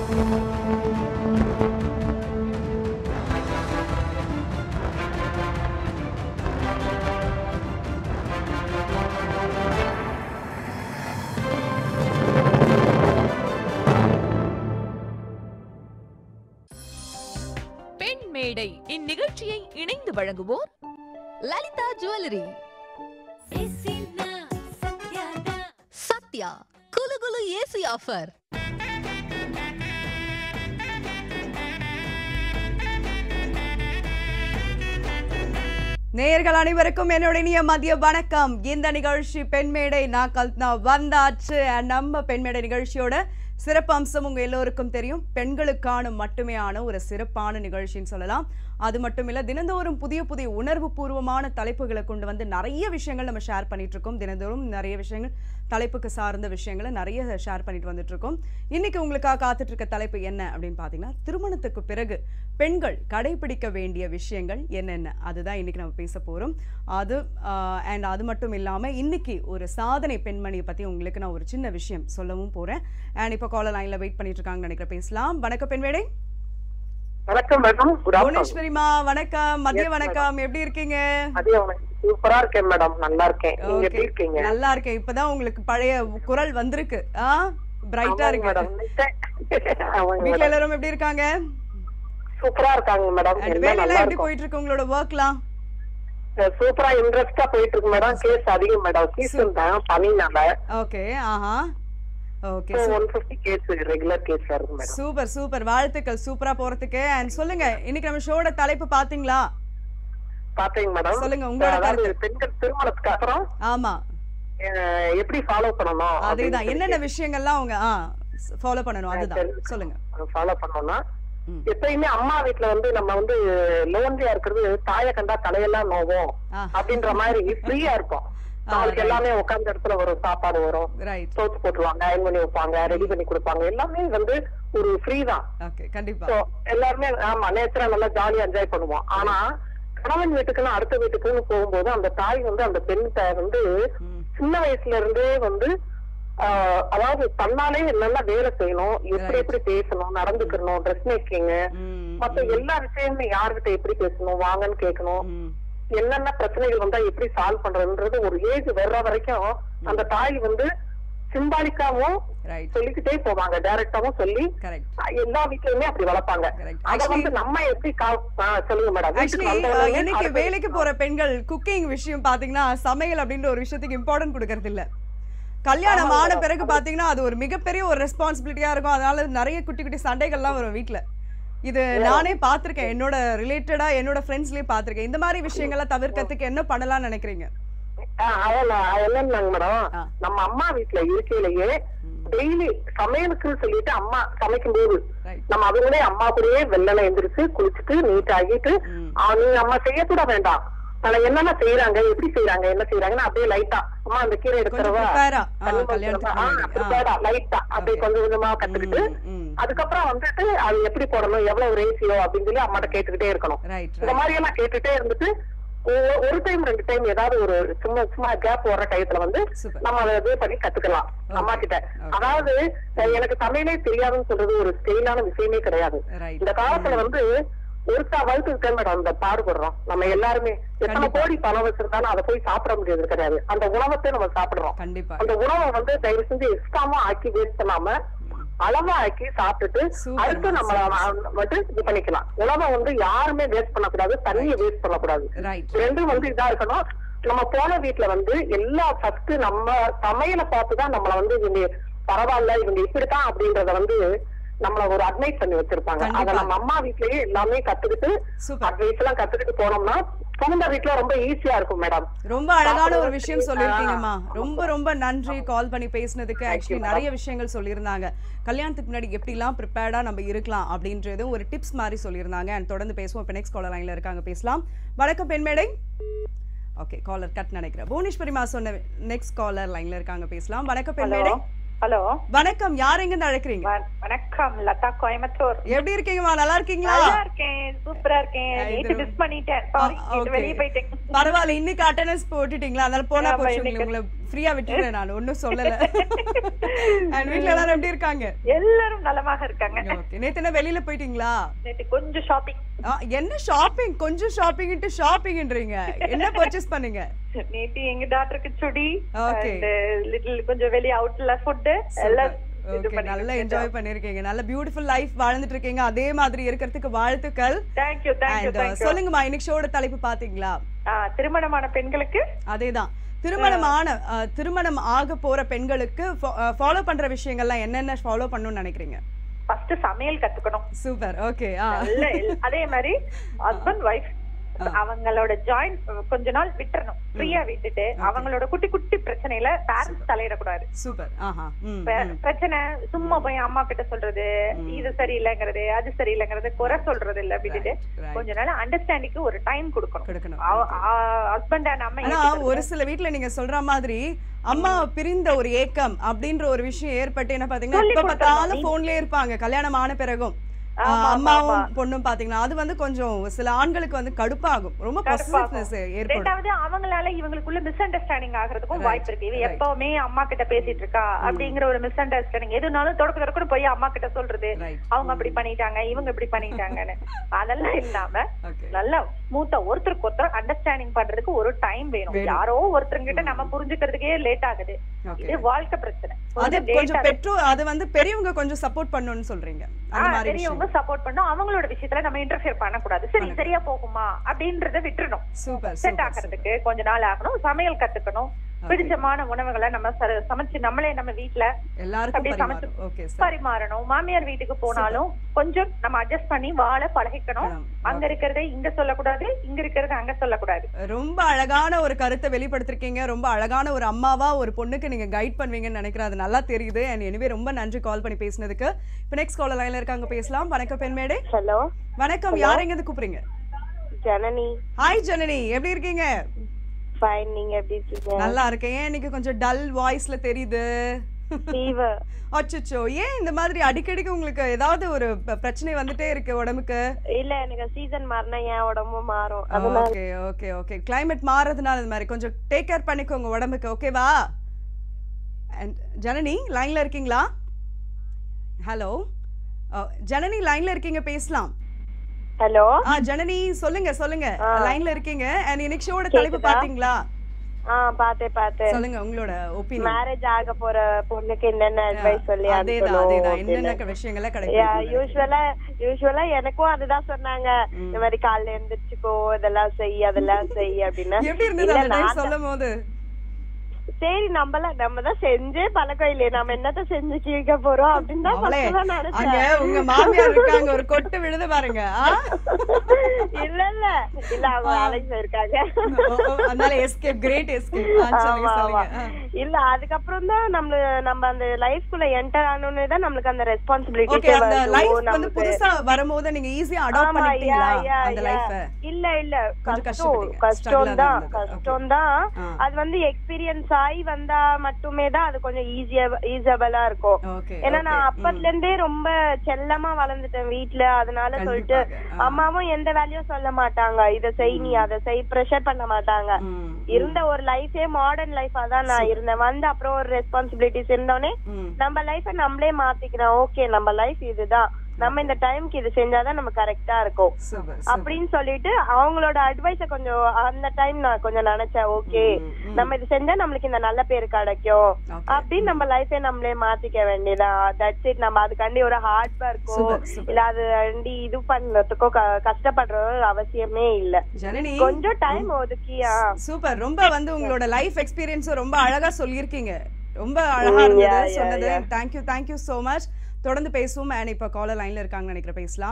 பெண் மேடை இந்நிகழ்ச்சியை இணைந்து வழங்குவோர் லலிதா ஜுவல்லரி சத்யா குலு குலு ஏசி ஆஃபர் நேயர்கள் அனைவருக்கும் என்னோட இனிய மதிய வணக்கம் இந்த நிகழ்ச்சி பெண்மேடை நான் கல்பனா வந்தாச்சு And நம்ம பெண்மேடை நிகழ்ச்சியோட சிறப்பு அம்சம் உங்க எல்லோருக்கும் தெரியும் பெண்களுக்கான மட்டுமே ஆன ஒரு சிறப்பான நிகழ்ச்சின்னு சொல்லலாம் அது மட்டும் இல்ல தினந்தோறும் புதிய புதிய உணர்வு பூர்வமான தலைப்புகளை கொண்டு வந்து நிறைய விஷயங்கள் நம்ம ஷேர் பண்ணிட்டு இருக்கோம் தினந்தோறும் நிறைய விஷயங்கள் தலைப்புக்கு சார்ந்த விஷயங்களை நிறைய ஷேர் பண்ணிட்டு வந்துட்டு இருக்கோம் இன்னைக்கு உங்களுக்காக காத்துட்டு இருக்க தலைப்பு என்ன அப்படின்னு பார்த்தீங்கன்னா திருமணத்துக்கு பிறகு பெண்கள் கடைபிடிக்க வேண்டிய விஷயங்கள் என்னென்ன அதுதான் இன்னைக்கு நம்ம பேச போறோம் அது அண்ட் அது மட்டும் இல்லாம இன்னைக்கு ஒரு சாதனை பெண்மணியை பத்தி உங்களுக்கு நான் ஒரு சின்ன விஷயம் சொல்லவும் போறேன் அண்ட் இப்போ காலர் லைன்ல வெயிட் பண்ணிட்டு இருக்காங்கன்னு நினைக்கிறேன் பேசலாம் வணக்கம் பெண்வேடை வணக்கம் மேடம் குட் ஆஃப்டர்நூன் புவனேஸ்வரிமா வணக்கம் மதிய வணக்கம் எப்படி இருக்கீங்க மதியம் வணக்கம் சூப்பரா இருக்கேன் மேடம் நல்லா இருக்கேன் நீங்க Okay. எப்படி இருக்கீங்க நல்லா இருக்கேன் இப்பதான் உங்களுக்கு பழைய குரல் வந்திருக்கு ஆ பிரைட்டா இருக்கு மேடம் வீட்ல எல்லாரும் எப்படி இருக்காங்க சூப்பரா இருக்காங்க மேடம் அண்ட் எல்லாம் வேலையெல்லாம் நல்லா எப்படி இருக்கும் போயிட்டு இருக்கு உங்களோட ஒர்க்லாம் சூப்பரா இன்ட்ரெஸ்டா போயிட்டு இருக்கு மேடம் கேஸ் அதிகம் மேடம் சீசன் தான் பனினால ஓகே ஆஹா okay one fifty case regular case இருக்கு மேடம் சூப்பர் சூப்பர் வாழ்த்துக்கள் சூப்பரா போறதுக்கு அண்ட் சொல்லுங்க இன்னைக்கு நம்ம ஷோட தலைப்பு பாத்தீங்களா பாத்தீங்க மேடம் சொல்லுங்க, உங்களோட அதாவது கருத்து. பெண்கள் திருமணத்துக்கு அப்புறம் ஆமா அஹ், எப்படி ஃபாலோ பண்ணணும் அதேதான் என்னென்ன விஷயங்கள்லாம் அவங்க ஆ ஃபாலோ பண்ணணும் அதுதான் சரி. சொல்லுங்க ஃபாலோ பண்ணோம்னா ம். எப்பயுமே அம்மா வீட்ல வந்து நம்ம வந்து லோன்லியா இருக்கிறது தாயை கண்டா தலையெல்லாம் நோவும் ஆ. அப்படின்ற மாதிரி ஃப்ரீயா இருக்கும் ஆ, நாளைக்கு right. எல்லாமே உட்கார்ந்த இடத்துல வரும் சாப்பாடு வரும் ரைட் சோத்து போட்டுருவாங்க அயன் பண்ணி வைப்பாங்க ரெடி பண்ணி கொடுப்பாங்க எல்லாமே வந்து ஒரு ஃப்ரீ தான் ஓகே கண்டிப்பா So, எல்லாருமே ஆமா நேச்சரா நல்லா ஜாலியா என்ஜாய் பண்ணுவோம் ஆனா கணவன் வீட்டுக்குன்னு அடுத்த வீட்டுக்குன்னு போகும்போது அந்த தாய் வந்து அந்த பெண்கிட்ட வந்து ம். சின்ன வயசுல இருந்தே வந்து ஆஹ், அதாவது தன்னாலே என்னென்ன வேலை செய்யணும் எப்படி Right. எப்படி பேசணும் நடந்துக்கணும் ட்ரெஸ் மேக்கிங் ம், மத்த எல்லா விஷயமும் யார்கிட்ட எப்படி பேசணும் வாங்கன்னு கேட்கணும் ம். என்னென்ன பிரச்சனைகள் வந்தா எப்படி சால்வ் பண்றதுன்றது ஒரு ஏஜ் வர்ற வரைக்கும் அந்த தாய் வந்து சிம்பாலிக்காவும் ரைட் சொல்லிக்கிட்டே போவாங்க டைரக்டாவும் சொல்லி கரெக்ட் எல்லா வீட்லயுமே அப்படி வளர்ப்பாங்க Correct. அத Actually- வந்து நம்ம எப்படி கா- ஆ, சொல்லுங்க மேடம் ஆக்சுவலி இன்னைக்கு வேலைக்கு போற பெண்கள் குக்கிங் விஷயம் பாத்தீங்கன்னா சமையல் அப்படின்ற ஒரு விஷயத்துக்கு இம்பார்ட்டன்ட் கொடுக்கறது இல்ல கல்யாணம் ஆமா ஆன madam. பிறகு பாத்தீங்கன்னா அது ஒரு மிகப்பெரிய ஒரு ரெஸ்பான்சிபிலிட்டியா இருக்கும் அதனால நிறைய குட்டி குட்டி சண்டைகள்லாம் வரும் வீட்ல இது நானே பார்த்திருக்கேன் என்னோட ரிலேட்டடா என்னோட ஃப்ரெண்ட்ஸ்லயே பார்த்திருக்கேன் இந்த மாதிரி விஷயங்களை தவிர்க்கிறதுக்கு என்ன பண்ணலாம்னு நினைக்கிறீங்க என்னன்னாங்க மேடம் ஆ. நம்ம அம்மா வீட்ல இருக்கையிலேயே டெய்லி சமையலுக்கு சொல்லிட்டு அம்மா சமைக்கும் போது ரைட் நம்ம அதுங்களே அம்மா கூடயே வெள்ளனை எந்திரிச்சு குளிச்சுட்டு நீட் ஆகிட்டு ம். ஆ, நீங்க அம்மா செய்ய கூட வேண்டாம் ஆனா என்னென்ன செய்யறாங்க எப்படி செய்யறாங்க என்ன செய்யறாங்கன்னு அப்படியே லைட்டா அம்மா அந்த கீரை கொஞ்சம் எடுக்கிறவா ப்ரிப்பேரா தண்ணி கல்யாணத்துக்கு முன்னாடி. ஆ. லைட்டா அப்படியே Okay. கொஞ்சம் கொஞ்சமா கத்துக்கிட்டு ம், ம். அதுக்கப்புறம் வந்துட்டு அது எப்படி போடணும் எவ்வளவு ரேசியோ அப்படின்னு சொல்லி அம்மாட்ட கேட்டுக்கிட்டே இருக்கணும் ரைட் இந்த ரைட் மாதிரி எல்லாம் கேட்டுட்டே இருந்துட்டு ஒ- ஒரு டைம் ரெண்டு டைம் ஏதாவது ஒரு சும்மா சும்மா கேப் வர்ற டயத்துல வந்து சூப்பர் நம்ம அதை இது பண்ணி கத்துக்கலாம் அம்மா கிட்ட Okay. அதாவது அஹ், எனக்கு சமையலே தெரியாதுன்னு சொல்றது ஒரு ஸ்டைலான விஷயமே கிடையாது ரைட் இந்த காலத்துல வந்து ஒருத்தா வகுத்து மேடம் அந்த பாடுபடுறோம் நம்ம எல்லாருமே எத்தனை கண்டிப்பா. கோடி பணம் வச்சிருந்தாலும் அதை போய் சாப்பிட முடியாது கிடையாது அந்த உணவத்தை நம்ம சாப்பிடுறோம் கண்டிப்பா அந்த உணவை வந்து தயவு செஞ்சு எக்ஸ்ட்ராமா ஆக்கி வேஸ்ட் பண்ணாம அளவா ஆக்கி சாப்பிட்டுட்டு Super, அடுத்து ma, நம்ம super. வந்து இது பண்ணிக்கலாம் உணவை வந்து யாருமே வேஸ்ட் பண்ணக்கூடாது தண்ணியை வேஸ்ட் பண்ணக்கூடாது ரைட் ரெண்டும் வந்து இதா இருக்கணும் நம்ம போன வீட்ல வந்து எல்லா ஃபர்ஸ்ட் நம்ம சமையலை பார்த்துதான் நம்மள வந்து இவங்க பரவாயில்ல இவங்க இப்படித்தான் அப்படின்றத வந்து நம்மள ஒரு அட்வைஸ் பண்ணி வச்சிருப்பாங்க அத கண்டிப்பா. நம்ம அம்மா வீட்லயே எல்லாமே கத்துக்கிட்டு சூப்பர் அட்வைஸ் எல்லாம் கத்துக்கிட்டு போனோம்னா புகுந்த வீட்ல ரொம்ப ஈஸியா இருக்கும் மேடம் ரொம்ப அழகான ஒரு சாப்பிடுறது விஷயம் ஆ, சொல்லியிருக்கீங்கம்மா ஆமா. ரொம்ப ரொம்ப நன்றி கால் பண்ணி பேசினதுக்கு Thank you, ஆக்சுவலி madam. நிறைய விஷயங்கள் சொல்லியிருந்தாங்க கல்யாணத்துக்கு முன்னாடி எப்படிலாம் ப்ரிப்பேர்டா நம்ம இருக்கலாம் அப்படின்றது ஒரு டிப்ஸ் மாதிரி சொல்லியிருந்தாங்க அண்ட் தொடர்ந்து பேசுவோம் இப்போ நெக்ஸ்ட் காலர் லைன்ல இருக்காங்க பேசலாம் வணக்கம் பெண்மேடை ஓகே காலர் கட் நினைக்கிறேன் புவனேஸ்வரிமா சொன்ன நெக்ஸ்ட் காலர் லைன்ல இருக்காங்க பேசலாம் வணக்கம் பெண்மேடை ஹலோ வணக்கம் யார் எங்க இருந்து அழைக்கிறீங்க வ- வணக்கம் லதா கோயம்புத்தூர் எப்படி இருக்கீங்கம்மா நல்லா இருக்கீங்களா நல்லா இருக்கேன் சூப்பரா இருக்கேன் ஆ, இது- நேத்து மிஸ் பண்ணிட்டேன் சாரி ஆ, okay. வெளியே போயிட்டேன் பரவாயில்ல இன்னைக்கு அட்டெண்டன்ஸ் போட்டுட்டீங்களா அதனால போனா ஆமா, போச்சு இன்னைக்கு. உங்களை ஃப்ரீயா விட்டுறேன் நான் ஒன்னும் சொல்லல அண்ட் வீட்ல எல்லாரும் எப்படி இருக்காங்க எல்லாரும் நலமாக இருக்காங்க ஓகே நேத்து என்ன வெளியில போயிட்டீங்களா நேத்து கொஞ்சம் ஷாப்பிங் ஆ, என்ன ஷாப்பிங் கொஞ்சம் ஷாப்பிங்ட்டு ஷாப்பிங்ன்றீங்க என்ன பர்ச்சேஸ் பண்ணீங்க நேத்து எங்க டாக்டருக்கு சுடி Okay. அண்ட் லிட்டில் கொஞ்சம் வெளியே அவுட்ல ஃபுட் எல்லாம் இது ஓகே பண்ணி நல்லா என்ஜாய் பண்ணிருக்கீங்க நல்ல பியூட்டிஃபுல் லைஃப் வாழ்ந்துட்டு இருக்கீங்க அதே மாதிரி இருக்கிறதுக்கு வாழ்த்துக்கள் தேங்க்யூ தேங்க்யூ அண்ட் தேங்க்யூ சொல்லுங்கம்மா இன்னைக்கு ஷோட தலைப்பு பாத்தீங்களா திருமணமான பெண்களுக்கு அதேதான் திருமணமான அஹ், திருமணம் ஆக போற பெண்களுக்கு ஃபாலோ பண்ற விஷயங்கள்லாம் என்னென்ன ஃபாலோ பண்ணணும்னு நினைக்கிறீங்க ஃபர்ஸ்ட் சமையல் கத்துக்கணும் சூப்பர் ஓகே ஆ நல்ல எல்- அதே மாதிரி ஹஸ்பண்ட் ஒய்ஃப் அவங்களோட ஜாயிண்ட் கொஞ்ச நாள் விட்டுறணும் ஃப்ரீயா விட்டுட்டு அவங்களோட குட்டி குட்டி பிரச்சனையில பேரண்ட்ஸ் தலையிடக்கூடாது சூப்பர் ஆஹா ம் ப- பிரச்சனை சும்மா போய் அம்மா கிட்ட சொல்றது இது சரியில்லைங்கிறது அது சரியில்லைங்கிறது குறை சொல்றது இல்ல விட்டுட்டு right. கொஞ்ச நாள் அண்டர்ஸ்டாண்டிங்க்கு ஒரு டைம் கொடுக்கணும் கொடுக்கணும் ஹஸ்பண்ட் அண்ட் அம்மா ஆனா ஒரு சில வீட்ல நீங்க சொல்ற மாதிரி அம்மா பிரிந்த ஒரு ஏக்கம் அப்படின்ற ஒரு விஷயம் ஏற்பட்டு என்ன பாத்தீங்கன்னா சொல்லி எப்ப பார்த்தாலும் கொடுத்துடணும். போன்லயே இருப்பாங்க கல்யாணம் ஆன பிறகும் ஆமா, ஆஹ் ஆமா, அம்மாவும் ஆமா. பொண்ணும் பாத்தீங்கன்னா அது வந்து கொஞ்சம் சில ஆண்களுக்கு வந்து கடுப்பாகும் ரொம்ப கடுப்பாகும். பொசிட்டிவ்னஸ் ஏற்படும் ரெண்டாவது அவங்களால இவங்களுக்குள்ள மிஸ் அண்டர்ஸ்டாண்டிங் ஆகிறதுக்கும் Right, வாய்ப்பு இருக்கு இவ right. எப்பவுமே அம்மா கிட்ட பேசிட்டு இருக்கா அப்படிங்கிற ஒரு மிஸ் அண்டர்ஸ்டாண்டிங் எதுனாலும் தொடக்க தொடக்க போய் அம்மா கிட்ட சொல்றது Right. அவங்க அப்படி பண்ணிட்டாங்க இவங்க இப்படி பண்ணிட்டாங்கன்னு அதெல்லாம் இல்லாம ஓகே நல்ல மூத்த ஒருத்தருக்கு ஒருத்தர் அண்டர்ஸ்டாண்டிங் பண்றதுக்கு ஒரு டைம் வேணும் வேணும். யாரோ ஒருத்தருங்கிட்ட நம்ம புரிஞ்சுக்கிறதுக்கே லேட் ஆகுது ஓகே இது வாழ்க்கை பிரச்சனை அது கொஞ்சம் late கொஞ்சம் ஆகுது. பெற்றோர் அது வந்து பெரியவங்க கொஞ்சம் சப்போர்ட் பண்ணணும்னு சொல்றீங்க ஆ, அந்த மாதிரி பெரியவங்க விஷயம் சப்போர்ட் பண்ணும் அவங்களோட விஷயத்துல நம்ம இன்டர்ஃபியர் பண்ணக்கூடாது சரி சரியா போகுமா அப்படின்றத விட்டுறணும் சூப்பர் செட் ஆகிறதுக்கு கொஞ்ச நாள் ஆகணும் சமையல் கத்துக்கணும் பிடிச்சமான உணவுகளை நம்ம ச- சமைச்சு நம்மளே நம்ம வீட்ல எல்லாருக்கும் அப்படியே சமைச்சு பரிமாறும் ஓகே சார் பரிமாறணும் மாமியார் வீட்டுக்கு போனாலும் கொஞ்சம் நம்ம அட்ஜஸ்ட் பண்ணி வாழ பழகிக்கணும் அங்க இருக்கிறதை இங்க சொல்லக்கூடாது இங்க இருக்கிறத அங்க சொல்லக்கூடாது ரொம்ப அழகான ஒரு கருத்தை வெளிப்படுத்திருக்கீங்க ரொம்ப அழகான ஒரு அம்மாவா ஒரு பொண்ணுக்கு நீங்க கைட் பண்ணுவீங்கன்னு நினைக்கிறேன் அது நல்லா தெரியுது அண்ட் எனவே ரொம்ப நன்றி கால் பண்ணி பேசினதுக்கு இப்போ நெக்ஸ்ட் கால் லைன்ல இருக்காங்க பேசலாம் வணக்கம் பெண்மேடை ஹலோ வணக்கம் யார் எங்க இருந்து கூப்பிடுறீங்க ஜனனி ஹாய் ஜனனி எப்படி இருக்கீங்க ஃபைன் நீங்க எப்படி இருக்கீங்க நல்லா இருக்கேன் ஏன் இன்னைக்கு கொஞ்சம் டல் வாய்ஸ்ல தெரியுது ஃபீவர் அச்சச்சோ ஏன் இந்த மாதிரி அடிக்கடிக்கு உங்களுக்கு ஏதாவது ஒரு ப- பிரச்சனை வந்துட்டே இருக்கு உடம்புக்கு இல்ல எனக்கு சீசன் மாறினா என் உடம்பும் மாறும் அதனால ஓகே ஓகே ஓகே climate மாறதுனால இந்த மாதிரி கொஞ்சம் டேக் கேர் பண்ணிக்கோங்க உடம்புக்கு ஓகேவா அண்ட் ஜனனி லைன்ல இருக்கீங்களா ஹலோ ஜனனி லைன்ல இருக்கீங்க பேசலாம் ஹலோ ஆ ஜனனி சொல்லுங்க சொல்லுங்க லைன்ல இருக்கீங்க அண்ட் இன்னைக்கு ஷோட தலைப்பு கேக்குதா? பாத்தீங்களா ஆ பார்த்தேன் பார்த்தேன் சொல்லுங்க உங்களோட ஒப்பீனியன் மேரேஜ் ஆக போற பொண்ணுக்கு என்னென்ன அட்வைஸ் சொல்லி அதேதான் அதேதான் அனுப்பணும் என்னென்ன விஷயங்கள்லாம் கிடைக்கும் யூஸ்வலா யூஸ்வலா எனக்கும் அதுதான் சொன்னாங்க இந்த மாதிரி காலைல எழுந்திரிச்சுக்கோ இதெல்லாம் செய் அதெல்லாம் செய் அப்படின்னு எப்படி இருந்தது இல்ல, அந்த டைம் நான் சொல்லும் போது சரி நம்மள நம்ம தான் செஞ்சே பழக்கம் இல்லையே நம்ம என்னத்த செஞ்சு கீழ்க்க போறோம் அப்படின்னு தான் அவளே first எல்லாம் அங்க நினைச்சேன் உங்க மாமியார் இருக்காங்க ஒரு கொட்டு விழுது பாருங்க ஆ? இல்ல இல்ல இல்ல அவங்க வேலைக்கு போயிருக்காங்க ஓ, ஓ, அதனால எஸ்கேப் கிரேட் எஸ்கேப் சொல்லுங்க ஆமா, சொல்லுங்க ஆமா. இல்ல அதுக்கப்புறம் தான் நம்ம நம்ம அந்த லைஃப்குள்ள என்டர் ஆனோனே தான் நம்மளுக்கு அந்த ரெஸ்பான்சிபிலிட்டி ஓகே அந்த லைஃப் வந்து புதுசா வரும்போது நீங்க ஈஸியா அடாப்ட் பண்ணிட்டீங்களா அந்த லைஃப இல்ல இல்ல கொஞ்சம் கஷ்டம் கஷ்டப்பட்டீங்க. struggle கஷ்டம் தான் தான் இருந்தது. கஷ்டம் தான் ஆ. அது வந்து எக்ஸ்பீரியன்ஸ் ஆகி வந்தா மட்டுமே தான் அது கொஞ்சம் ஈஸியா ஈஸியபிளா இருக்கும் ஓகே ஏன்னா நான் அப்பத்துல இருந்தே ரொம்ப செல்லமா வளர்ந்துட்டேன் வீட்ல அதனால சொல்லிட்டு கண்டிப்பாக. ஆ. அம்மாவும் எந்த வேலையும் சொல்ல மாட்டாங்க இத செய் நீ அதை செய் ப்ரெஷர் பண்ண மாட்டாங்க ம், இருந்த ஒரு லைஃபே மாடர்ன் லைஃபா தான் நான் இருந்தேன் வந்து அப்புறம் ஒரு ரெஸ்பான்சிபிலிட்டிஸ் இருந்தோடனே ம். நம்ம லைஃப நம்மளே மாத்திக்கிறோம் ஓகே நம்ம லைஃப் இதுதான் நம்ம இந்த டைம்க்கு இது செஞ்சாதான் நம்ம கரெக்டா இருக்கும் Super, super. அப்படின்னு சொல்லிட்டு அவங்களோட அட்வைஸ கொஞ்சம் அந்த டைம் நான் கொஞ்சம் நினைச்சேன் ஓகே ம், ம். நம்ம இது செஞ்சா நம்மளுக்கு இந்த நல்ல பேர் கிடைக்கும் Okay. அப்படின்னு நம்ம லைஃபே நம்மளே மாத்திக்க வேண்டியதான் தட்ஸ் இட் நம்ம அதுக்காண்டி ஒரு ஹார்ட் ஒர்க்கோ Super, super. இல்ல அது வேண்டி இது பண்றதுக்கோ க- கஷ்டப்படுறதோ அவசியமே இல்ல ஜனனி கொஞ்சம் டைம் ஒதுக்கியா சூப்பர் ரொம்ப வந்து உங்களோட லைஃப் எக்ஸ்பீரியன்ஸ் ரொம்ப அழகா சொல்லியிருக்கீங்க ரொம்ப அழகா Mm, இருந்தது yeah, yeah, சொன்னது yeah. Thank you thank you so much தொடர்ந்து பேசுவோம் அண்ட் இப்போ காலர் லைன்ல இருக்காங்க நினைக்கிறேன் பேசலாம்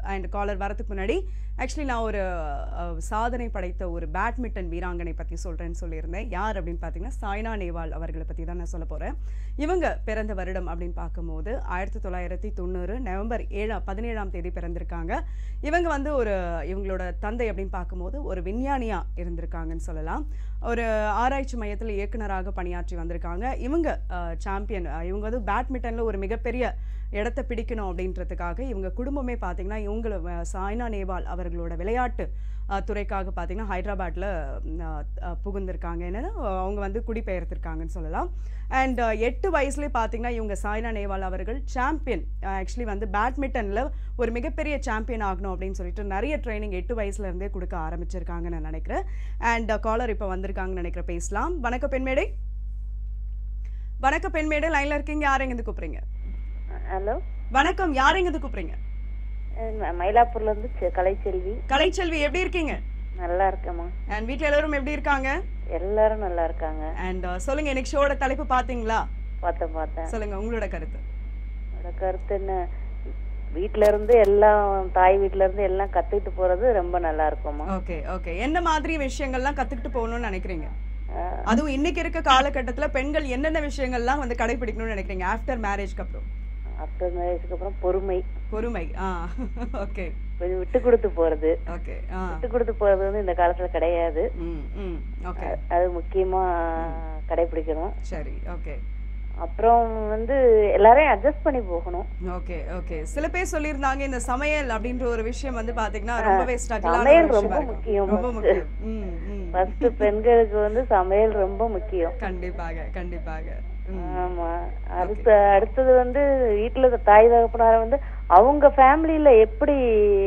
அண்ட் காலர் வரதுக்கு முன்னாடி ஆக்சுவலி நான் ஒரு அஹ், சாதனை படைத்த ஒரு பேட்மிண்டன் வீராங்கனை பற்றி சொல்கிறேன்னு சொல்லியிருந்தேன் யார் அப்படின்னு பார்த்தீங்கன்னா சாய்னா நேவால் அவர்களை பற்றி தான் நான் சொல்ல போகிறேன் இவங்க பிறந்த வருடம் அப்படின்னு பார்க்கும்போது ஆயிரத்தி தொள்ளாயிரத்தி தொண்ணூறு நவம்பர் ஏழாம் பதினேழாம் தேதி பிறந்திருக்காங்க இவங்க வந்து ஒரு இவங்களோட தந்தை அப்படின்னு பார்க்கும்போது ஒரு விஞ்ஞானியாக இருந்திருக்காங்கன்னு சொல்லலாம் ஒரு ஆராய்ச்சி மையத்தில் இயக்குனராக பணியாற்றி வந்திருக்காங்க இவங்க சாம்பியன் இவங்க வந்து பேட்மிண்டனில் ஒரு மிகப்பெரிய இடத்த பிடிக்கணும் அப்படின்றதுக்காக இவங்க குடும்பமே பார்த்தீங்கன்னா இவங்கள அஹ், சாய்னா நேவால் அவர்களோட விளையாட்டு அஹ், துறைக்காக பார்த்தீங்கன்னா ஹைதராபாத்தில் புகுந்திருக்காங்க என்னன்னா அவங்க வந்து குடிபெயர்த்திருக்காங்கன்னு சொல்லலாம் அண்ட் எட்டு வயசுலேயே பார்த்தீங்கன்னா இவங்க சாய்னா நேவால் அவர்கள் சாம்பியன் ஆக்சுவலி வந்து பேட்மிண்டனில் ஒரு மிகப்பெரிய சாம்பியன் ஆகணும் அப்படின்னு சொல்லிட்டு நிறைய ட்ரைனிங் எட்டு வயசுல இருந்தே கொடுக்க ஆரம்பிச்சிருக்காங்கன்னு நான் நினைக்கிறேன் அண்ட் காலர் இப்போ வந்திருக்காங்கன்னு நினைக்கிறேன் பேசலாம் வணக்கம் பெண்மேடை வணக்கம் பெண்மேடை லைன்ல இருக்கீங்க யார் எங்கேருந்து கூப்பிடுறீங்க ஹலோ வணக்கம் யார் எங்கேருந்து கூப்பிடுறீங்க மயிலாப்பூர்ல இருந்து செ- கலைச்செல்வி கலைச்செல்வி எப்படி இருக்கீங்க நல்லா இருக்கேம்மா அண்ட் வீட்ல எல்லாரும் எப்படி இருக்காங்க எல்லாரும் நல்லா இருக்காங்க அண்ட் சொல்லுங்க இன்னைக்கு ஷோட தலைப்பு பாத்தீங்களா பார்த்தேன் பார்த்தேன் சொல்லுங்க உங்களோட கருத்து என்னோட கருத்து என்ன வீட்ல இருந்து எல்லாம் தாய் வீட்ல இருந்து எல்லாம் கத்துக்கிட்டு போறது ரொம்ப நல்லா இருக்கும்மா ஓகே ஓகே என்ன மாதிரி விஷயங்கள்லாம் கத்துக்கிட்டு போகணும்னு நினைக்கிறீங்க அஹ், அதுவும் இன்னைக்கு இருக்க காலகட்டத்துல பெண்கள் என்னென்ன விஷயங்கள்லாம் வந்து கடைபிடிக்கணும்னு நினைக்கிறீங்க ஆஃப்டர் மேரேஜ்க்கு அப்புறம் ஆஃப்டர் மேரேஜ்க்கு அப்புறம் பொறுமை பொறுமை ஆ ஓகே கொஞ்சம் விட்டு கொடுத்து போறது ஓகே ஆ விட்டு கொடுத்து போறது வந்து இந்த காலத்துல கிடையாது ம் ம் ஓகே அ- அது முக்கியமா கடைபிடிக்கணும் சரி ஓகே அப்புறம் வந்து எல்லாரையும் அட்ஜஸ்ட் பண்ணி போகணும் ஓகே ஓகே சில பேர் சொல்லியிருந்தாங்க இந்த சமையல் அப்படின்ற ஒரு விஷயம் வந்து பாத்தீங்கன்னா ரொம்பவே ஸ்ட்ரகிளான சமையல் ஒரு ரொம்ப விஷயமா இருக்கும் முக்கியம் ரொம்ப first. முக்கியம் ம் ம் ஃபர்ஸ்ட் பெண்களுக்கு வந்து சமையல் ரொம்ப முக்கியம் கண்டிப்பாக கண்டிப்பாக ம் ஆமா அடுத்த அடுத்தது வந்து வீட்டுல இருக்க தாய் தகப்பனார வந்து அவங்க ஃபேமிலியில எப்படி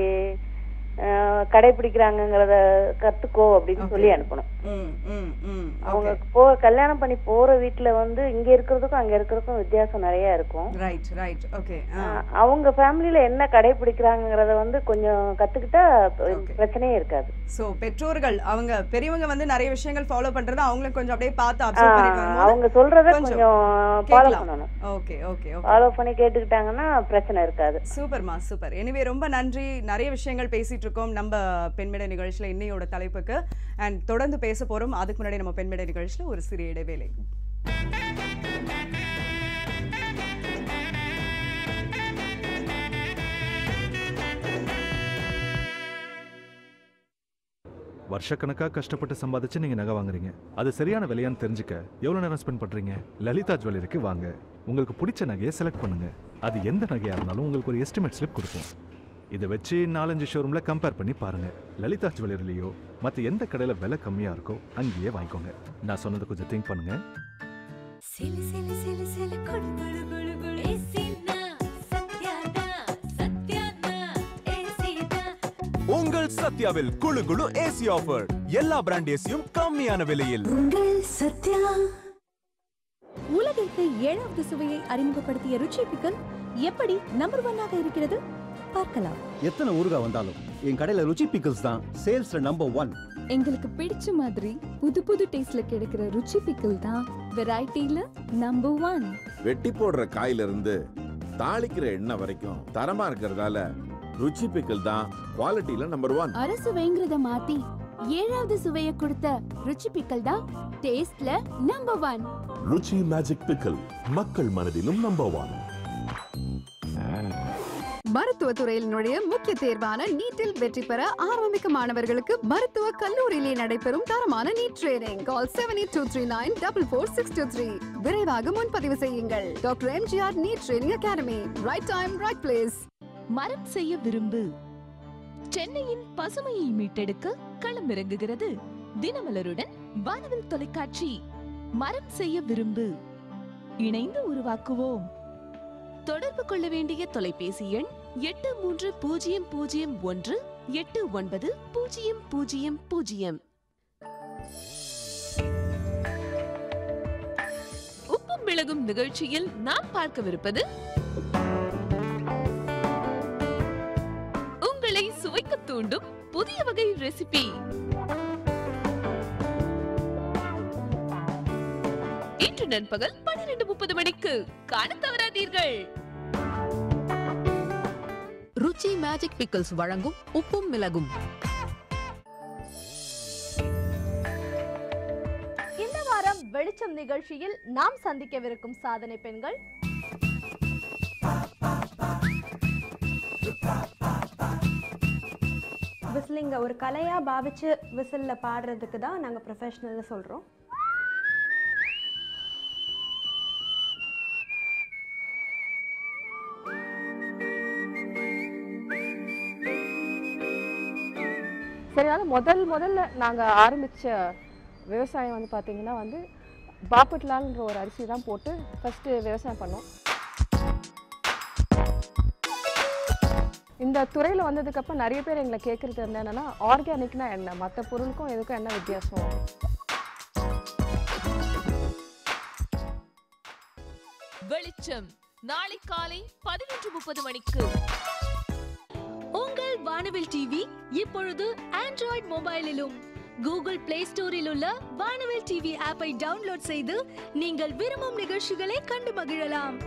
அஹ், கடைபிடிக்கிறாங்கங்கிறத கத்துக்கோ அப்படின்னு சொல்லி அனுப்பணும் ம் ம் ம் அவங்க ஓகே போ கல்யாணம் பண்ணி போற வீட்டுல வந்து இங்க இருக்கிறதுக்கும் அங்க இருக்கிறதுக்கும் வித்தியாசம் நிறைய இருக்கும் right right okay ah ah, அவங்க ஃபேமிலியில என்ன கடைபிடிக்கிறாங்கங்கிறத வந்து கொஞ்சம் கத்துக்கிட்டா Okay. பிரச்சனையே இருக்காது சோ பெற்றோர்கள் அவங்க பெரியவங்க வந்து நிறைய விஷயங்கள் ஃபாலோ பண்றது அவங்களும் கொஞ்சம் அப்படியே பார்த்து அப்சர்வ் பண்ணிட்டு ஆஹ், வரும்போது அவங்க சொல்றத கொஞ்சம் கொஞ்சம் ஃபாலோ கேட்கலாம். பண்ணணும் ஓகே ஓகே ஓகே ஃபாலோ பண்ணி கேட்டுக்கிட்டாங்கன்னா பிரச்சனை இருக்காது சூப்பர்மா சூப்பர் எனிவே ரொம்ப நன்றி நிறைய விஷயங்கள் பேசிட்டு இருக்கோம் நம்ம பெண்மிட நிகழ்ச்சியில இன்னையோட தலைப்புக்கு அண்ட் தொடர்ந்து பேச போறோம் அதுக்கு முன்னாடி நம்ம பெண்மிட நிகழ்ச்சியில ஒரு சிறிய இடைவேளை வருஷக்கணக்காக கஷ்டப்பட்டு சம்பாதிச்சு நீங்க நகை வாங்குறீங்க அது சரியான விலையான்னு தெரிஞ்சுக்க எவ்வளவு நேரம் ஸ்பெண்ட் பண்றீங்க லலிதா ஜுவல்லரிக்கு வாங்க உங்களுக்கு பிடிச்ச நகையை செலக்ட் பண்ணுங்க அது எந்த நகையா இருந்தாலும் உங்களுக்கு ஒரு எஸ்டிமேட் ஸ்லிப் கொடுப்போம் இதை வச்சு நாலஞ்சு ஷோரூம்ல கம்பேர் பண்ணி பாருங்க லலிதா ஜுவல்லரிலையோ மற்ற எந்த கடையில விலை கம்மியா இருக்கோ அங்கேயே வாங்கிக்கோங்க நான் சொன்னதை கொஞ்சம் திங்க் பண்ணுங்க சிலு சிலு சிலு சிலு குளு குளு குளு குளு ஏசினா சத்யானா சத்யானா ஏசினா உங்கள் சத்யாவில் குழு குழு ஏசி ஆஃபர் எல்லா பிராண்ட் ஏசியும் கம்மியான விலையில் உங்கள் சத்யா உலகிற்கு ஏழாவது சுவையை அறிமுகப்படுத்திய ருச்சி பிக்கல் எப்படி நம்பர் ஒன்னாக இருக்கிறது பார்க்கலாம் எத்தனை ஊறுகாய் வந்தாலும் என் கடையில ருச்சி பிக்கிள்ஸ் தான் சேல்ஸ்ல நம்பர் ஒன் எங்களுக்கு பிடிச்ச மாதிரி புது புது டேஸ்ட்ல கிடைக்கிற ருச்சி பிக்கல் தான் வெரைட்டில நம்பர் ஒன் வெட்டி போடுற காயில இருந்து தாளிக்கிற எண்ணெய் வரைக்கும் தரமா இருக்கிறதால ருச்சி பிக்கல் தான் குவாலிட்டியில நம்பர் ஒன் அரசு வேங்கிறத மாத்தி ஏழாவது சுவையை கொடுத்த ருச்சி பிக்கல் தான் டேஸ்ட்ல number one Ruchi magic pickle மக்கள் மனதிலும் நம்பர் ஒன் மருத்துவத்துறையில் நுழைய முக்கிய தேர்வான நீட்டில் வெற்றி பெற ஆரம்பிக்கும் மாணவர்களுக்கு மருத்துவ கல்லூரியிலே நடைபெறும் தரமான NEET training call seven eight two three nine double four six two three விரைவாக முன்பதிவு செய்யுங்கள் doctor MGR NEET training academy right time right place மரம் செய்ய விரும்பு சென்னையின் பசுமையை மீட்டெடுக்க களமிறங்குகிறது தினமலருடன் வானவில் தொலைக்காட்சி மரம் செய்ய விரும்பு இணைந்து உருவாக்குவோம் தொடர்பு கொள்ள வேண்டிய தொலைபேசி எண் எட்டு மூன்று பூஜ்ஜியம் பூஜ்ஜியம் ஒன்று எட்டு ஒன்பது பூஜ்ஜியம் பூஜ்ஜியம் பூஜ்ஜியம் உப்பும் மிளகும் நிகழ்ச்சியில் நாம் பார்க்கவிருப்பது உங்களை சுவைக்க தூண்டும் புதிய வகை ரெசிபி இன்று நண்பகல் பன்னிரண்டு முப்பது மணிக்கு காண தவறாதீர்கள் ருச்சி ருச்சி மேஜிக் பிக்கிள்ஸ் வழங்கும் உப்பும் மிளகும் இந்த வாரம் வெளிச்சம் நிகழ்ச்சியில் நாம் சந்திக்கவிருக்கும் சாதனை பெண்கள் விசிலிங்க ஒரு கலையாக பாவிச்சு விசிலில் பாடுறதுக்கு தான் நாங்கள் ப்ரொஃபஷ்னல்னு சொல்கிறோம் சரி அதனால முதல் முதல்ல நாங்கள் ஆரம்பித்த விவசாயம் வந்து பார்த்தீங்கன்னா வந்து பாப்பட்லால்ன்ற ஒரு அரிசி தான் போட்டு ஃபஸ்ட்டு விவசாயம் பண்ணோம் இந்த துறையில் வந்ததுக்கப்புறம் நிறைய பேர் எங்களை கேட்குறது என்னென்னா ஆர்கானிக்னா என்ன மற்ற பொருளுக்கும் எதுக்கும் என்ன வித்தியாசம் வெளிச்சம் நாளை காலை பதினொன்று முப்பது மணிக்கு உங்கள் வானவில் டிவி இப்பொழுது ஆண்ட்ராய்ட் மொபைலிலும் கூகுள் பிளே ஸ்டோரில் உள்ள வானவில் டிவி ஆப்பை டவுன்லோட் செய்து நீங்கள் விரும்பும் நிகழ்ச்சிகளை கண்டு மகிழலாம்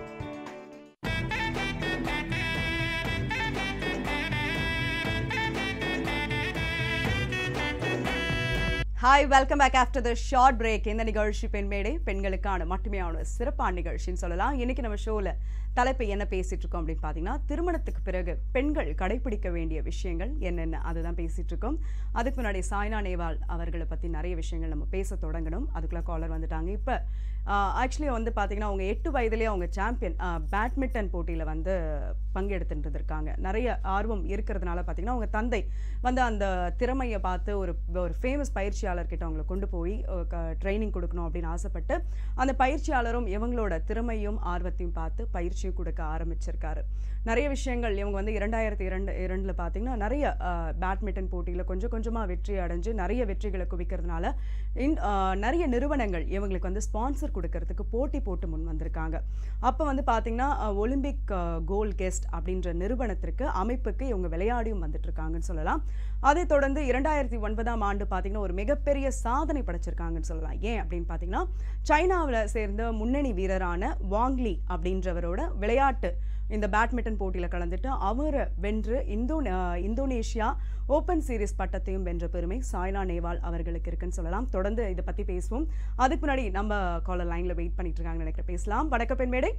hi welcome back after the short break இந்த நிகழ்ச்சி பெண்மேடை பெண்களுக்கான மட்டுமையான சிறப்பான நிகழ்ச்சின்னு சொல்லலாம் இன்னைக்கு நம்ம ஷோவில் தலைப்பு என்ன பேசிட்டு இருக்கோம் அப்படின்னு பார்த்தீங்கன்னா திருமணத்துக்கு பிறகு பெண்கள் கடைபிடிக்க வேண்டிய விஷயங்கள் என்னென்ன அதுதான் பேசிட்டு இருக்கோம் அதுக்கு முன்னாடி சாய்னா நேவால் அவர்களை பற்றி நிறைய விஷயங்கள் நம்ம பேச தொடங்கணும் அதுக்குள்ள காலர் வந்துட்டாங்க இப்போ ஆக்சுவலி வந்து பார்த்தீங்கன்னா அவங்க எட்டு வயதுலேயே அவங்க சாம்பியன் பேட்மிண்டன் போட்டியில் வந்து பங்கெடுத்துட்டு இருக்காங்க நிறைய ஆர்வம் இருக்கிறதுனால பார்த்தீங்கன்னா அவங்க தந்தை வந்து அந்த திறமையை பார்த்து ஒரு ஒரு ஃபேமஸ் பயிற்சியாளர்கிட்ட அவங்களை கொண்டு போய் ட்ரைனிங் கொடுக்கணும் அப்படின்னு ஆசைப்பட்டு அந்த பயிற்சியாளரும் இவங்களோட திறமையும் ஆர்வத்தையும் பார்த்து பயிற்சியும் கொடுக்க ஆரம்பிச்சிருக்காரு நிறைய விஷயங்கள் இவங்க வந்து இரண்டாயிரத்தி இரண்டு இரண்டில் பார்த்தீங்கன்னா நிறைய பேட்மிண்டன் போட்டியில் கொஞ்சம் கொஞ்சமாக வெற்றி அடைஞ்சு நிறைய வெற்றிகளை குவிக்கிறதுனால இன் நிறைய நிறுவனங்கள் இவங்களுக்கு வந்து ஸ்பான்சர் கொடுக்கறதுக்கு போட்டி போட்டு முன் வந்திருக்காங்க அப்போ வந்து பார்த்தீங்கன்னா ஒலிம்பிக் கோல் கெஸ்ட் அப்படின்ற நிறுவனத்திற்கு அமைப்புக்கு இவங்க விளையாடியும் வந்துட்டு இருக்காங்கன்னு சொல்லலாம் அதை தொடர்ந்து இரண்டாயிரத்தி ஒன்பதாம் ஆண்டு பார்த்தீங்கன்னா ஒரு மிகப்பெரிய சாதனை படைச்சிருக்காங்கன்னு சொல்லலாம் ஏன் அப்படின்னு பார்த்தீங்கன்னா சைனாவில் சேர்ந்த முன்னணி வீரரான வாங்லி அப்படின்றவரோட விளையாட்டு இந்த பேட்மிண்டன் போட்டியில் கலந்துட்டு அவரை வென்று இந்தோ இந்தோனேஷியா ஓப்பன் சீரிஸ் பட்டத்தையும் வென்ற பெருமை சாய்னா நேவால் அவர்களுக்கு இருக்குன்னு சொல்லலாம் தொடர்ந்து இதை பற்றி பேசுவோம் அதுக்கு முன்னாடி நம்ம காலர் லைனில் வெயிட் பண்ணிட்டு இருக்காங்கன்னு நினைக்கிறேன் பேசலாம் வணக்கம் பெண்மேடை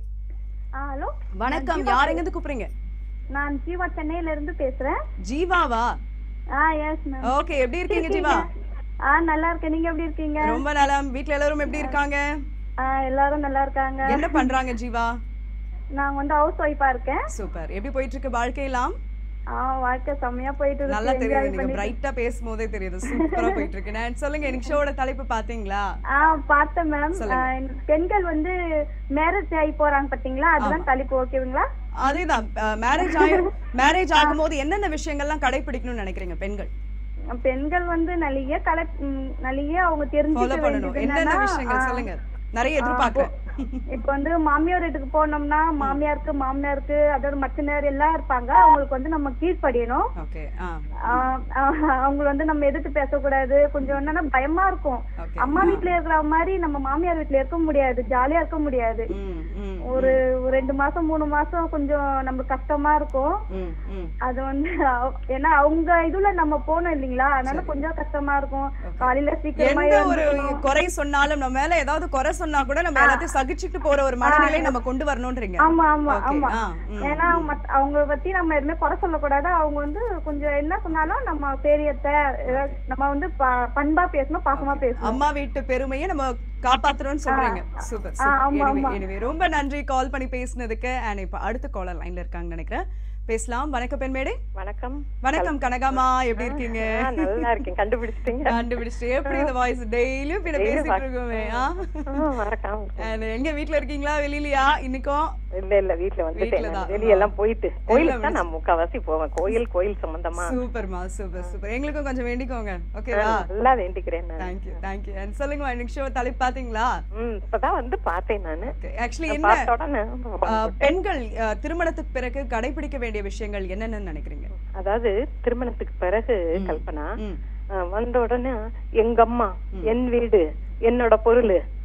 ஹலோ வணக்கம் யார் எங்கேருந்து கூப்பிடுறீங்க நான் ஜீவா சென்னையில இருந்து பேசுறேன் ஜீவாவா ஆ எஸ் மேம் ஓகே எப்படி இருக்கீங்க ஜீவா ஆ நல்லா இருக்கேன் நீங்க எப்படி இருக்கீங்க ரொம்ப நலம் வீட்ல எல்லாரும் எப்படி இருக்காங்க ஆ எல்லாரும் நல்லா இருக்காங்க என்ன பண்றாங்க ஜீவா நான் வந்து ஹவுஸ் ஒய்ஃபா இருக்கேன் சூப்பர் எப்படி போயிட்டு இருக்கு வாழ்க்கையெல்லாம் ஆ வாழ்க்கை செம்மையா போயிட்டு இருக்கு நல்லா enjoy தெரியுது நீங்க பண்ணிட்டு- பிரைட்டா பேசும்போதே தெரியுது சூப்பரா போயிட்டு இருக்கு நான் சொல்லுங்க எனக்கு ஷோட தலைப்பு பாத்தீங்களா ஆ பார்த்தேன் மேம் சொல்லுங்க. பெண்கள் வந்து மேரேஜ் ஆகி போறாங்க பாத்தீங்களா அதுதான் தலைப்பு ஓகேங்களா அதேதான் மேரேஜ் ஆகி மேரேஜ் ஆகும்போது என்னென்ன விஷயங்கள்லாம் கடைபிடிக்கணும்னு நினைக்கிறீங்க பெண்கள் பெண்கள் வந்து நிறைய கலை ம், நிறைய அவங்க ஃபாலோ தெரிஞ்சுக்க பண்ணணும் வேண்டியது என்னென்ன என்னன்னா, விஷயங்கள் ஆ, சொல்லுங்க நிறைய ஆ, எதிர்பார்க்கிறேன் இப்ப வந்து மாமியார் வீட்டுக்கு போனோம்னா மாமியாருக்கு மாமியாருக்கு அதோட மச்சினர் எல்லாம் இருப்பாங்க அவங்களுக்கு வந்து நம்ம கீழ்ப்படியணும் ஓகே ஆஹ் ஆஹ் அவங்க வந்து நம்ம எதிர்த்து பேசக்கூடாது கொஞ்சம் என்னன்னா பயமா இருக்கும் அம்மா வீட்ல இருக்கிற மாதிரி நம்ம மாமியார் வீட்ல இருக்க முடியாது ஜாலியா இருக்க முடியாது ஒரு ஒரு ரெண்டு மாசம் மூணு மாசம் கொஞ்சம் நம்மளுக்கு கஷ்டமா இருக்கும் அது வந்து அவ- ஏன்னா அவங்க இதுல நம்ம போனோம் இல்லைங்களா அதனால கொஞ்சம் கஷ்டமா இருக்கும் காலையில சீக்கிரமா எந்த ஒரு எழுந்திருக்கணும். குறை சொன்னாலும் நம்ம மேல ஏதாவது குறை சொன்னா கூட நம்ம எல்லாத்தையும் சகிச்சுட்டு போற ஒரு மனநிலை நம்ம கொண்டு வரணும்ன்றீங்க ஆமா ஆமா Okay, ஆமா ஆ, ம், ஏன்னா மத்த- அவங்கள பத்தி நம்ம எதுவுமே குறை சொல்லக்கூடாது அவங்க வந்து கொஞ்சம் என்ன சொன்னாலும் நம்ம பெரியத்த ஏதாவது நம்ம வந்து ப- பண்பா பேசணும் பாசமா பேசணும் அம்மா வீட்டு பெருமையை நம்ம காப்பாத்துறோம்னு சொல்றீங்க ஆ, சூப்பர் ஆ, ஆமா, ஆமா. எனவே ரொம்ப நன்றி கால் பண்ணி பேசினதுக்கு அண்ட் இப்ப அடுத்த காலர் லைன்ல இருக்காங்கன்னு நினைக்கிறேன் பேசலாம் வணக்கம் பெண்மேடை வணக்கம் வணக்கம் கனகாமா எப்படி இருக்கீங்க ஆ, நல்லா இருக்கேன் கண்டுபிடிச்சிட்டீங்க கண்டுபிடிச்சிட்டு எப்படி இந்த வாய்ஸ் டெய்லியும் பின்ன Daily பேசிட்டு பாக்க- இருக்கோமே ஆ? ஆ, மறக்காம And எங்க வீட்ல இருக்கீங்களா வெளியிலயா இன்னைக்கும் இல்ல இல்ல வீட்ல வந்துட்டேன் வீட்ல தான். வெளியெல்லாம் போயிட்டு கோயிலுக்கு தான் முடிச்சு. நான் முக்காவாசி போவேன் கோயில் கோயில் சம்பந்தமா சூப்பர்மா சூப்பர் சூப்பர் எங்களுக்கும் கொஞ்சம் வேண்டிக்கோங்க ஓகேவா ஆ, நல்லா வேண்டிக்கிறேன் நான். தேங்க்யூ தேங்க்யூ அண்ட் சொல்லுங்க இன்னைக்கு ஷோ தலைப்பு பாத்தீங்களா ம் இப்பதான் வந்து பார்த்தேன் நானு ஆக்சுவலி நான் என்ன பார்த்த உடனே ஆ, பெண்கள் ஆ, திருமணத்துக்கு பிறகு கடைபிடிக்க வேண்டிய விஷயங்கள் என்னென்னு நினைக்கிறீங்க அதாவது திருமணத்துக்கு பிறகு கல்பனா ஆ, வந்த உடனே எங்க அம்மா என் வீடு என்னோட பொருள்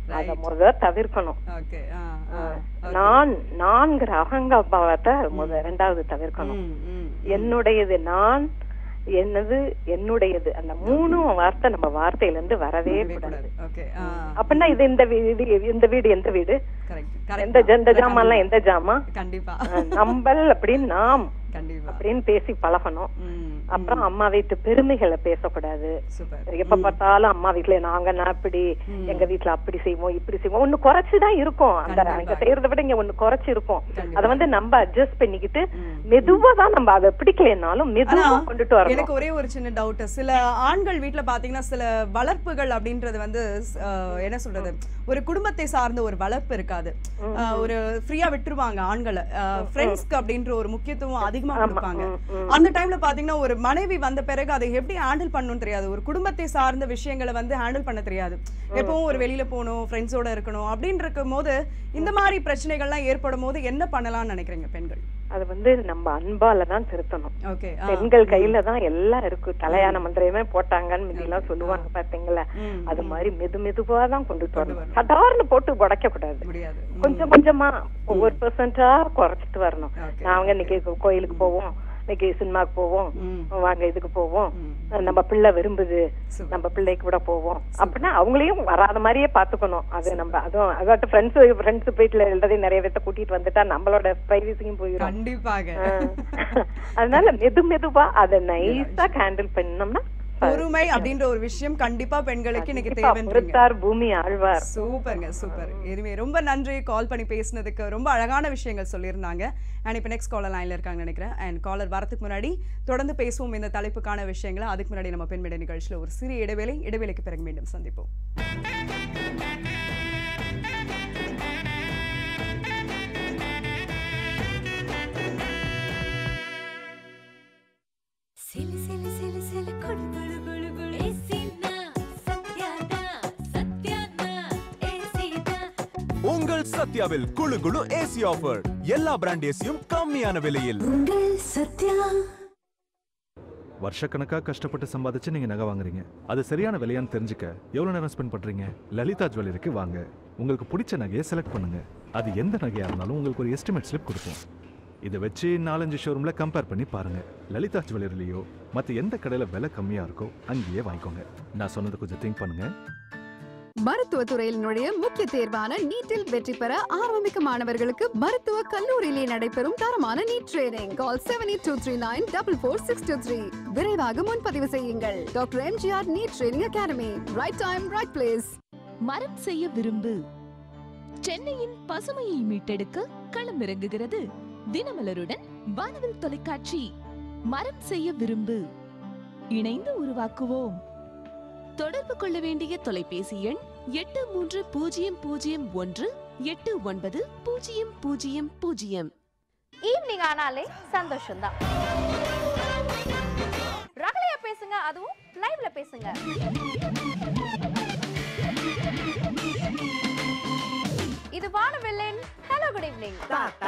அத முத தவிர்க்கணும் ஓகே நான் நான்கிற அகங்காபாவத்தை முத ரெண்டாவது தவிர்க்கணும் என்னுடையது நான் என்னது என்னுடையது அந்த மூணு வார்த்தை நம்ம வார்த்தையில இருந்து வரவே கூடாது ஓகே அப்படின்னா இது இந்த வீடு இந்த வீடு எந்த வீடு எந்த எந்த ஜாமான்லாம் எந்த ஜாமான் கண்டிப்பா நம்பல் அப்படின்னு நாம் கண்டிப்பா அப்படின்னு பேசி பழகணும் அப்புறம் அம்மா வீட்டு பெருமைகளை பேசக்கூடாது எப்ப பார்த்தாலும் அம்மா வீட்டுல நாங்க நான் இப்படி எங்க வீட்டுல அப்படி செய்வோம் இப்படி செய்வோம் ஒண்ணு குறைச்சுதான் இருக்கும் அந்த அங்க செய்யறதை விட இங்க ஒண்ணு குறைச்சு இருக்கும் அத வந்து நம்ம அட்ஜஸ்ட் பண்ணிக்கிட்டு மெதுவா தான் நம்ம அதை பிடிக்கலனாலும் மெதுவா கொண்டுட்டு வரணும் எனக்கு ஒரே ஒரு சின்ன டவுட் சில ஆண்கள் வீட்ல பாத்தீங்கன்னா சில வளர்ப்புகள் அப்படின்றது வந்து அஹ், என்ன சொல்றது ஒரு குடும்பத்தை சார்ந்த ஒரு வளர்ப்பு இருக்காது அஹ், ஒரு ஃப்ரீயா விட்டுருவாங்க ஆண்களை ஃப்ரெண்ட்ஸ்க்கு அப்படின்ற ஒரு முக்கியத்துவம் அதிகமா கொடுப்பாங்க அந்த டைம்ல பாத்தீங்கன்னா ஒரு மனைவி வந்த பிறகு அதை எப்படி ஹேண்டில் பண்ணணும்னு தெரியாது ஒரு குடும்பத்தை சார்ந்த விஷயங்களை வந்து ஹேண்டில் பண்ண தெரியாது எப்பவும் ஒரு வெளியில போகணும் ஃப்ரெண்ட்ஸோட இருக்கணும் அப்படின்னு இருக்கும் போது இந்த மாதிரி பிரச்சனைகள்லாம் ஏற்படும் போது என்ன பண்ணலாம்னு நினைக்கிறீங்க பெண்கள் அது வந்து நம்ம அன்பால தான் திருத்தணும் ஓகே பெண்கள் கையில தான் எல்லாம் இருக்கு தலையான மந்திரமே போட்டாங்கன்னு முந்தி எல்லாம் சொல்லுவாங்க பாத்தீங்களா அது மாதிரி மெது மெதுவா தான் கொண்டுட்டு வரணும் சடார்னு போட்டு உடைக்க கூடாது முடியாது கொஞ்சம் கொஞ்சமா ஒவ்வொரு பெர்சென்டா குறைச்சிட்டு வரணும் நாங்க இன்னைக்கு கோ- கோயிலுக்கு போவோம் இன்னைக்கு சினிமாக்கு போவோம் வாங்க இதுக்கு போவோம் நம்ம பிள்ளை விரும்புது நம்ம பிள்ளைக்கு கூட போவோம் அப்படின்னா அவங்களையும் வராத மாதிரியே பாத்துக்கணும் அது நம்ம அதுவும் அதாட்டு ஃப்ரெண்ட்ஸ் ஃப்ரெண்ட்ஸ் போயிட்டு எல்லாத்தையும் நிறைய பேர்த்த கூட்டிட்டு வந்துட்டா நம்மளோட பிரைவசியும் போயிடும் கண்டிப்பாக அதனால மெது மெதுவா அதை நைஸா ஹேண்டில் பண்ணோம்னா பொறுமை அப்படின்ற ஒரு விஷயம் கண்டிப்பா பெண்களுக்கு இன்னைக்கு கண்டிப்பா தேவைன்றீங்க பொறுத்தார் பூமி ஆழ்வார் சூப்பர்ங்க சூப்பர் எதுவுமே ரொம்ப நன்றி கால் பண்ணி பேசினதுக்கு ரொம்ப அழகான விஷயங்கள் சொல்லியிருந்தாங்க அண்ட் இப்போ நெக்ஸ்ட் காலர் லைன்ல இருக்காங்கன்னு நினைக்கிறேன் அண்ட் காலர் வரதுக்கு முன்னாடி தொடர்ந்து பேசுவோம் இந்த தலைப்புக்கான விஷயங்களை அதுக்கு முன்னாடி நம்ம பெண்மிட நிகழ்ச்சியில் ஒரு சிறிய இடைவேளை இடைவேளைக்கு பிறகு மீண்டும் சந்திப்போம் சிலு சிலு சிலு சிலு குடு குடு குடு குடு ஏசினா சத்யானா சத்யானா ஏசினா உங்கள் சத்யாவில் குழு குழு ஏசி ஆஃபர் எல்லா பிராண்ட் ஏசியும் கம்மியான விலையில் உங்கள் சத்யா வருஷக்கணக்காக கஷ்டப்பட்டு சம்பாதிச்சு நீங்க நகை வாங்குறீங்க அது சரியான விலையான்னு தெரிஞ்சுக்க எவ்வளவு நேரம் ஸ்பெண்ட் பண்றீங்க லலிதா ஜுவல்லரிக்கு வாங்க உங்களுக்கு பிடிச்ச நகையை செலக்ட் பண்ணுங்க அது எந்த நகையா இருந்தாலும் உங்களுக்கு ஒரு எஸ்டிமேட் ஸ்லிப் கொடுப்போம் இதை வச்சு நாலஞ்சு ஷோரூம்ல கம்பேர் பண்ணி பாருங்க லலிதா ஜுவல்லரிலையோ மற்ற எந்த கடையில விலை கம்மியா இருக்கோ அங்கேயே வாங்கிக்கோங்க நான் சொன்னது கொஞ்சம் திங்க் பண்ணுங்க மருத்துவத்துறையில் நுழைய முக்கிய தேர்வான நீட்டில் வெற்றி பெற ஆரம்பிக்கும் மாணவர்களுக்கு மருத்துவ கல்லூரியிலே நடைபெறும் தரமான NEET training call seven eight two three nine double four six two three விரைவாக முன்பதிவு செய்யுங்கள் doctor MGR NEET training academy right time right place மரம் செய்ய விரும்பு சென்னையின் பசுமையை மீட்டெடுக்க களமிறங்குகிறது தினமலருடன் வானவில் தொலைக்காட்சி மரம் செய்ய விரும்பு இணைந்து உருவாக்குவோம் தொடர்பு கொள்ள வேண்டிய தொலைபேசி எண் எட்டு மூன்று பூஜ்ஜியம் பூஜ்ஜியம் ஒன்று எட்டு ஒன்பது பூஜ்ஜியம் பூஜ்ஜியம் பூஜ்ஜியம் ஈவினிங் ஆனாலே சந்தோஷம் தான் ரகலையா பேசுங்க அதுவும் லைவ்ல பேசுங்க இது வானவில்லின் ஹலோ குட் ஈவினிங்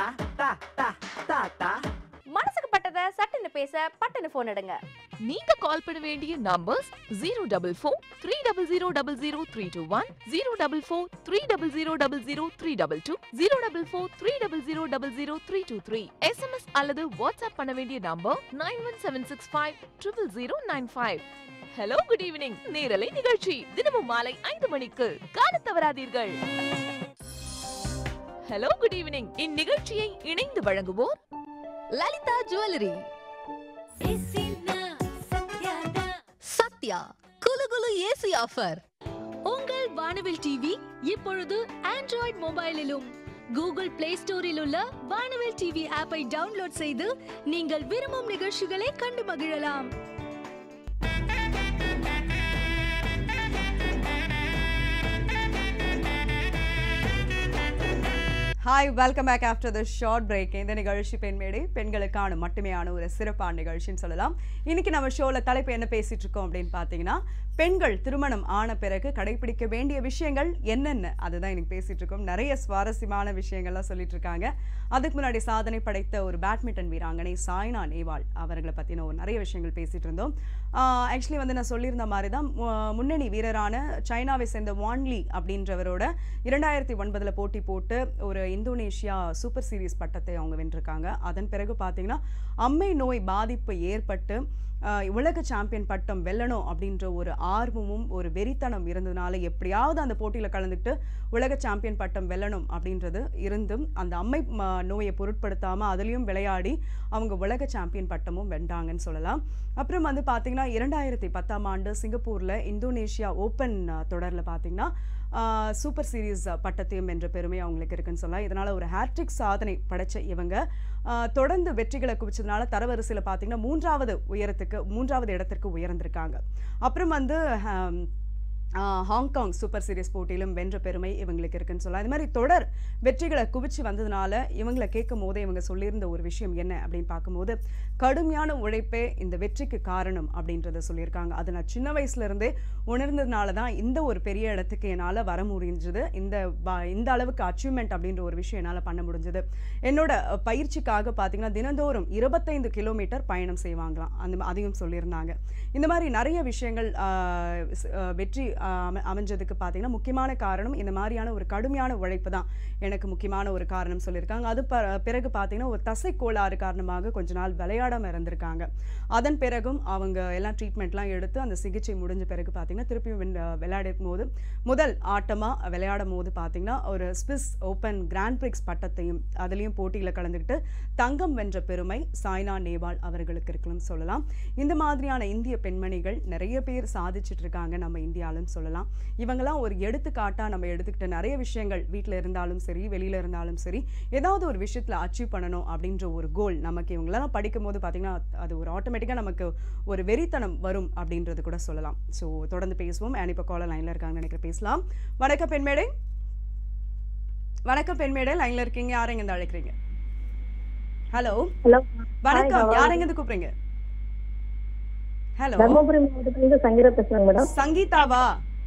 மனசுக்கு பட்டதை சட்டுன்னு பேச பட்டுன்னு போன் எடுங்க நீங்க கால் பண்ண வேண்டிய numbers zero double four three double zero double zero three two one zero double four three double zero double zero three double two zero double four three double zero double zero three two three SMS அல்லது WhatsApp பண்ண வேண்டிய number nine one seven six five triple zero nine five hello good evening நேரலை நிகழ்ச்சி தினமும் மாலை ஐந்து மணிக்கு காணத் தவறாதீர்கள் ஹலோ குட் ஈவினிங் இந்நிகழ்ச்சியை இணைந்து வழங்குவோர் லலிதா ஜுவல்லரி ஏசினா சத்யானா சத்யா குலு குலு ஏசி ஆஃபர் உங்கள் வானவில் டிவி இப்பொழுது ஆண்ட்ராய்ட் மொபைலிலும் கூகுள் பிளே ஸ்டோரில் உள்ள வானவில் டிவி ஆப்பை டவுன்லோட் செய்து நீங்கள் விரும்பும் நிகழ்ச்சிகளை கண்டு மகிழலாம் hi welcome back after the short break இந்த நிகழ்ச்சி பெண்மேடை பெண்களுக்கான மட்டுமேயான ஒரு சிறப்பான நிகழ்ச்சின்னு சொல்லலாம் இன்னைக்கு நம்ம ஷோல தலைப்பு என்ன பேசிட்டு இருக்கோம் அப்படின்னு பார்த்தீங்கன்னா பெண்கள் திருமணம் ஆன பிறகு கடைபிடிக்க வேண்டிய விஷயங்கள் என்னென்ன அதுதான் இன்னைக்கு பேசிட்டு இருக்கோம் நிறைய சுவாரஸ்யமான விஷயங்கள்லாம் சொல்லிட்டு இருக்காங்க அதுக்கு முன்னாடி சாதனை படைத்த ஒரு பேட்மிண்டன் வீராங்கனை சாய்னா நேவால் அவர்களை பற்றின ஒரு நிறைய விஷயங்கள் பேசிட்டு இருந்தோம் ஆக்சுவலி வந்து நான் சொல்லியிருந்த மாதிரி தான் மு- முன்னணி வீரரான சைனாவை சேர்ந்த வான்லி அப்படின்றவரோட இரண்டாயிரத்தி ஒன்பதில் போட்டி போட்டு ஒரு இந்தோனேஷியா சூப்பர் சீரிஸ் பட்டத்தை அவங்க வென்றிருக்காங்க அதன் பிறகு பார்த்தீங்கன்னா அம்மை நோய் பாதிப்பு ஏற்பட்டு ஆஹ், உலக சாம்பியன் பட்டம் வெல்லணும் அப்படின்ற ஒரு ஆர்வமும் ஒரு வெறித்தனம் இருந்ததுனால எப்படியாவது அந்த போட்டியில் கலந்துக்கிட்டு உலக சாம்பியன் பட்டம் வெல்லணும் அப்படின்றது இருந்தும் அந்த அம்மை ம- நோயை பொருட்படுத்தாமல் அதுலேயும் விளையாடி அவங்க உலக சாம்பியன் பட்டமும் வென்றாங்கன்னு சொல்லலாம் அப்புறம் வந்து பார்த்தீங்கன்னா இரண்டாயிரத்தி பத்தாம் ஆண்டு சிங்கப்பூரில் இந்தோனேஷியா ஓப்பன் தொடரில் பார்த்தீங்கன்னா ஆஹ், சூப்பர் சீரிஸ் பட்டத்தையும் வென்ற பெருமை அவங்களுக்கு இருக்குன்னு சொல்லலாம் இதனால் ஒரு ஹேட்ரிக் சாதனை படைச்ச இவங்க ஆஹ், தொடர்ந்து வெற்றிகளை குவிச்சதுனால தரவரிசையில் பார்த்தீங்கன்னா மூன்றாவது உயரத்துக்கு மூன்றாவது இடத்திற்கு உயர்ந்திருக்காங்க அப்புறம் வந்து ஆம், ஆஹ், ஹாங்காங் சூப்பர் சீரிஸ் போட்டியிலும் வென்ற பெருமை இவங்களுக்கு இருக்குன்னு சொல்லலாம் இது மாதிரி தொடர் வெற்றிகளை குவிச்சு வந்ததுனால இவங்களை கேட்கும் போதே இவங்க சொல்லியிருந்த ஒரு விஷயம் என்ன அப்படின்னு பார்க்கும்போது கடுமையான உழைப்பே இந்த வெற்றிக்கு காரணம் அப்படின்றத சொல்லியிருக்காங்க அது நான் சின்ன வயசுல இருந்தே உணர்ந்ததுனால தான் இந்த ஒரு பெரிய இடத்துக்கு என்னால் வர முடிஞ்சது இந்த வ- இந்த அளவுக்கு அச்சீவ்மெண்ட் அப்படின்ற ஒரு விஷயம் என்னால் பண்ண முடிஞ்சது என்னோட அஹ், பயிற்சிக்காக பார்த்தீங்கன்னா தினந்தோறும் இருபத்தைந்து கிலோமீட்டர் பயணம் செய்வாங்களாம் அந்த அதையும் சொல்லியிருந்தாங்க இந்த மாதிரி நிறைய விஷயங்கள் ஆஹ், ஸ்- ஆஹ், வெற்றி ஆஹ், அம- அமைஞ்சதுக்கு பார்த்தீங்கன்னா முக்கியமான காரணம் இந்த மாதிரியான ஒரு கடுமையான உழைப்பு தான் எனக்கு முக்கியமான ஒரு காரணம் சொல்லியிருக்காங்க அது ப பிறகு பார்த்தீங்கன்னா ஒரு தசை கோளாறு காரணமாக கொஞ்ச நாள் விளையாடாமல் இருந்திருக்காங்க அதன் பிறகும் அவங்க எல்லாம் ட்ரீட்மெண்ட்லாம் எடுத்து அந்த சிகிச்சை முடிஞ்ச பிறகு பார்த்தீங்கன்னா திருப்பியும் வின்- விளையாடும் போது முதல் ஆட்டமாக விளையாடும் போது பார்த்தீங்கன்னா ஒரு ஸ்விஸ் ஓப்பன் கிராண்ட் பிரிக்ஸ் பட்டத்தையும் அதுலேயும் போட்டியில் கலந்துக்கிட்டு தங்கம் வென்ற பெருமை சாய்னா நேவால் அவர்களுக்கு இருக்குன்னு சொல்லலாம் இந்த மாதிரியான இந்திய பெண்மணிகள் நிறைய பேர் சாதிச்சுட்டு இருக்காங்க நம்ம இந்தியாலும் சொல்லலாம் இவங்கெல்லாம் ஒரு எடுத்துக்காட்டாக நம்ம எடுத்துக்கிட்ட நிறைய விஷயங்கள் வீட்டில் இருந்தாலும் சரி வெளியில் இருந்தாலும் சரி ஏதாவது ஒரு விஷயத்தில் அச்சீவ் பண்ணணும் அப்படின்ற ஒரு கோல் நமக்கு இவங்களெல்லாம் படிக்கும் போது பார்த்தீங்கன்னா அது ஒரு ஆட்டோமேட்டிக்காக நமக்கு ஒரு வெறித்தனம் வரும் அப்படின்றது கூட சொல்லலாம் ஸோ தொடர்ந்து பேசுவோம் அண்ட் இப்போ காலர் லைனில் இருக்காங்கன்னு நினைக்கிறேன் பேசலாம் வணக்கம் பெண்மேடை வணக்கம் பெண்மேடை லைனில் இருக்கீங்க யாரைங்க இருந்து அழைக்கிறீங்க ஹலோ ஹலோ வணக்கம் Hi, how are யாரைங்க you? இருந்து கூப்பிடுறீங்க ஹலோ தர்மபுரி மாவட்டத்துல இருந்து சங்கீதா பேசுறேங்க மேடம் சங்கீதாவா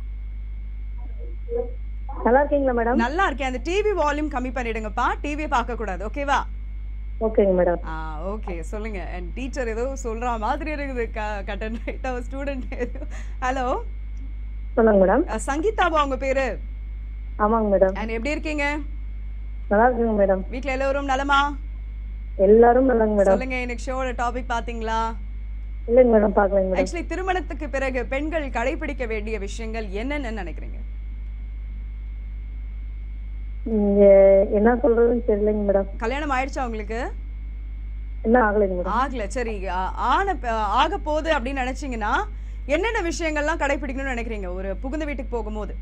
நல்லா இருக்கீங்களா மேடம் நல்லா இருக்கேன் அந்த டிவி வால்யூம் கம்மி பண்ணிடுங்கப்பா டிவியை பார்க்க கூடாது ஓகேவா ஓகேங்க மேடம் ஆ ஓகே சொல்லுங்க என் டீச்சர் ஏதோ சொல்ற மாதிரி இருக்குது கட்டன் ரைட்டா ஸ்டூடெண்ட் ஹலோ சொல்லுங்க மேடம் சங்கீதாவா உங்க பேரு ஆமாங்க மேடம் அண்ட் எப்படி இருக்கீங்க நல்லா இருக்குங்க மேடம் வீட்ல எல்லாரும் நலமா எல்லாரும் நல்லாங்க மேடம் சொல்லுங்க இன்னைக்கு ஷோட டாபிக் பாத்தீங்களா இல்லைங்க மேடம் பாக்கலைங்க மேடம் ஆக்சுவலி திருமணத்துக்கு பிறகு பெண்கள் கடைபிடிக்க வேண்டிய விஷயங்கள் என்னென்னு நினைக்கிறீங்க நீங்க என்ன சொல்றதுன்னு தெரியலைங்க மேடம் கல்யாணம் ஆயிடுச்சா உங்களுக்கு என்ன ஆகலைங்க மேடம் ஆகல சரி ஆ- ஆன ப- ஆக போகுது அப்படின்னு நினைச்சீங்கன்னா என்னென்ன விஷயங்கள்லாம் கடைபிடிக்கணும்னு நினைக்கிறீங்க ஒரு புகுந்த வீட்டுக்கு போகும்போது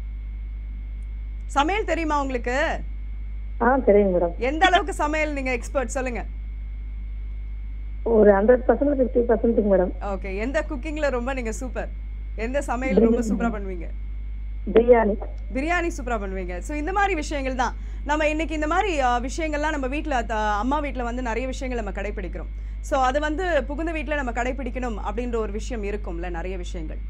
சமையல் தெரியுமா உங்களுக்கு ஆ தெரியுங்க மேடம் எந்த அளவுக்கு சமையல் நீங்க எக்ஸ்பர்ட் சொல்லுங்க ஒரு ஹண்ட்ரட் பர்சன்ட் ஃபிஃப்டி பர்சன்ட்டுங்க மேடம் ஓகே எந்த குக்கிங்ல ரொம்ப நீங்க சூப்பர் எந்த சமையல் ரொம்ப சூப்பரா பண்ணுவீங்க பிரியாணி பிரியாணி சூப்பரா பண்ணுவீங்க ஸோ இந்த மாதிரி விஷயங்கள் தான் நம்ம இன்னைக்கு இந்த மாதிரி ஆ, விஷயங்கள்லாம் நம்ம வீட்டில் அம்மா வீட்டில் வந்து நிறைய விஷயங்கள் நம்ம கடைபிடிக்கிறோம் ஸோ அது வந்து புகுந்த வீட்டில் நம்ம கடைபிடிக்கணும் அப்படின்ற ஒரு விஷயம் இருக்கும்ல நிறைய விஷயங்கள்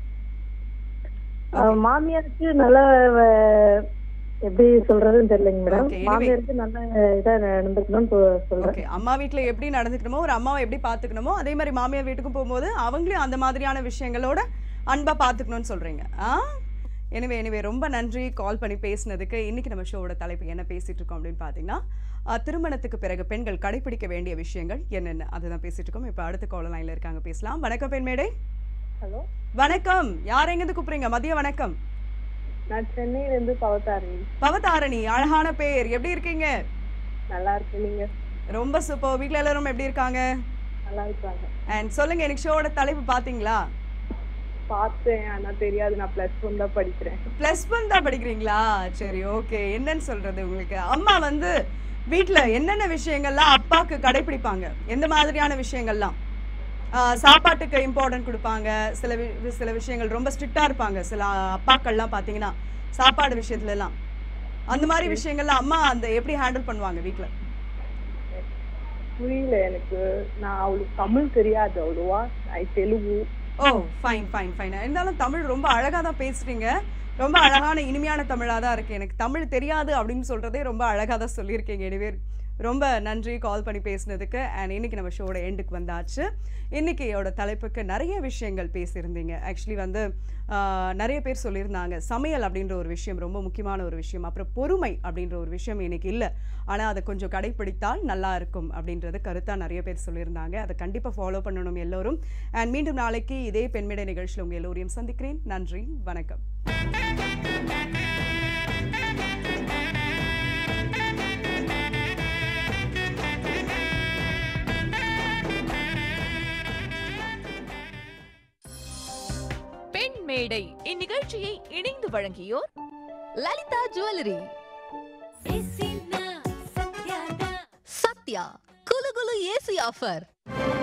அஹ், மாமியாருக்கு நல்ல அஹ், எப்படி சொல்றதுன்னு தெரியலைங்க மேடம் Okay, anyway. மாமியாருக்கு நல்ல இதா நடந்துக்கணும்னு சொ- சொல்றேன் ஓகே அம்மா வீட்டில் எப்படி நடந்துக்கணுமோ ஒரு அம்மாவை எப்படி பார்த்துக்கணுமோ அதே மாதிரி மாமியார் வீட்டுக்கும் போகும்போது அவங்களையும் அந்த மாதிரியான விஷயங்களோட அன்பா பார்த்துக்கணும்னு சொல்றீங்க ஆ எனவே எனவே ரொம்ப நன்றி கால் பண்ணி பேசினதுக்கு இன்னைக்கு நம்ம ஷோவோட தலைப்பு என்ன பேசிட்டு இருக்கோம் அப்படின்னு பார்த்தீங்கன்னா அஹ், திருமணத்துக்கு பிறகு பெண்கள் கடைபிடிக்க வேண்டிய விஷயங்கள் என்னென்ன அதுதான் பேசிட்டு இருக்கோம் இப்போ அடுத்த கால் லைன்ல இருக்காங்க பேசலாம் வணக்கம் பெண்மேடை ஹலோ வணக்கம் யார் எங்கேருந்து கூப்பிடுறீங்க மதிய வணக்கம் நான் சென்னையில இருந்து பவதாரணி பவதாரணி அழகான பேர் எப்படி இருக்கீங்க நல்லா இருக்கு நீங்க ரொம்ப சூப்பர் வீட்ல எல்லாரும் எப்படி இருக்காங்க நல்லா இருக்காங்க அண்ட் சொல்லுங்க எனக்கு ஷோவோட தலைப்பு பாத்தீங்களா பார்த்தேன் ஆனா தெரியாது நான் பிளஸ் ஒன் தான் படிக்கிறேன் ப்ளஸ் ஒன் தான் படிக்கிறீங்களா சரி ஓகே என்னன்னு சொல்றது உங்களுக்கு அம்மா வந்து வீட்ல என்னென்ன விஷயங்கள்லாம் அப்பாக்கு கடைபிடிப்பாங்க எந்த மாதிரியான விஷயங்கள்லாம் ஆஹ் சாப்பாட்டுக்கு இம்பார்ட்டன்ட் கொடுப்பாங்க சில வி- சில விஷயங்கள் ரொம்ப ஸ்ட்ரிக்டா இருப்பாங்க சில அப்பாக்கள்லாம் பார்த்தீங்கன்னா சாப்பாடு விஷயத்துல எல்லாம் அந்த மாதிரி விஷயங்கள்ல அம்மா அந்த எப்படி ஹேண்டில் பண்ணுவாங்க வீட்ல புரியல எனக்கு நான் அவளுக்கு தமிழ் தெரியாது அவ்வளவா ஐ Telugu oh fine fine fine இருந்தாலும் தமிழ் ரொம்ப அழகா தான் பேசுறீங்க ரொம்ப அழகான இனிமையான தமிழா தான் இருக்கு எனக்கு தமிழ் தெரியாது அப்படின்னு சொல்றதே ரொம்ப அழகா தான் சொல்லியிருக்கீங்க எனவே ரொம்ப நன்றி கால் பண்ணி பேசினதுக்கு அண்ட் இன்னைக்கு நம்ம ஷோட எண்டுக்கு வந்தாச்சு இன்னைக்கையோட தலைப்புக்கு நிறைய விஷயங்கள் பேசியிருந்தீங்க ஆக்சுவலி வந்து ஆஹ், நிறைய பேர் சொல்லியிருந்தாங்க சமையல் அப்படின்ற ஒரு விஷயம் ரொம்ப முக்கியமான ஒரு விஷயம் அப்புறம் பொறுமை அப்படின்ற ஒரு விஷயம் இன்னைக்கு இல்லை ஆனால் அதை கொஞ்சம் கடைப்பிடித்தால் நல்லா இருக்கும் அப்படின்றது கருத்தாக நிறைய பேர் சொல்லியிருந்தாங்க அதை கண்டிப்பாக ஃபாலோ பண்ணணும் எல்லோரும் அண்ட் மீண்டும் நாளைக்கு இதே பெண்மிடை நிகழ்ச்சியில் உங்கள் எல்லோரையும் சந்திக்கிறேன் நன்றி வணக்கம் பெண் மேடை இந்நிகழ்ச்சியை இணைந்து வழங்கியோர் லலிதா ஜுவல்லரி சத்யா குலு குலு ஏசி ஆஃபர்